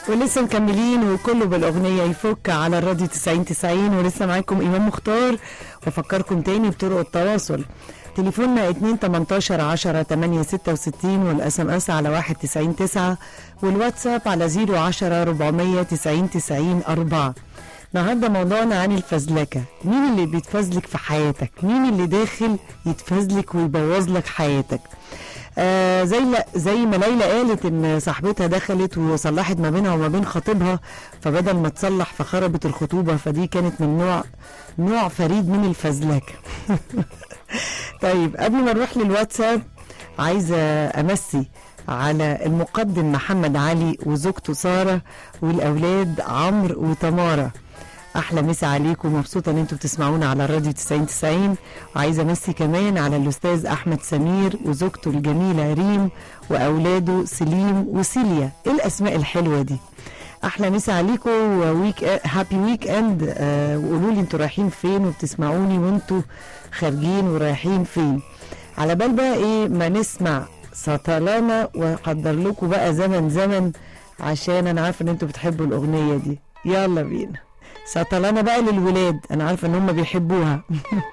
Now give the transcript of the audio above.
ولسه مكملين وكله بالاغنيه يفك على الراديو 90 90 ولسه معاكم امام مختار وافكركم تاني بطرق التواصل تليفوننا 2 18 10 8 66 والاس ام اس على 1 90 9 والواتساب على 010 490 90 4 النهارده موضوعنا عن الفزلكه مين اللي بيتفزلك في حياتك مين اللي داخل يتفزلك ويبوظ لك حياتك آه زي لا زي ما ليلى قالت ان صاحبتها دخلت وصلحت ما بينها وما بين خطيبها فبدل ما تصلح فخربت الخطوبه فدي كانت من نوع نوع فريد من الفزلكه طيب قبل ما نروح للواتساب عايزه امسي على المقدم محمد علي وزوجته ساره والاولاد عمرو وتماره احلى مسا عليكم مبسوطه ان انتوا بتسمعونا على الراديو 90 90 وعايزه امسي كمان على الاستاذ احمد سمير وزوجته الجميله ريم واولاده سليم وسيليا ايه الاسماء الحلوه دي احلى مسا عليكم وويك هابي ويك اند آه وقولوا لي انتوا رايحين فين وبتسمعوني وانتوا خارجين ورايحين فين على بال بقى ايه ما نسمع سطلانة واقدر لكم بقى زمن زمن عشان انا عارفه ان انتوا بتحبوا الاغنيه دي يلا بينا سطلانة بقى للولاد انا عارفه ان هم بيحبوها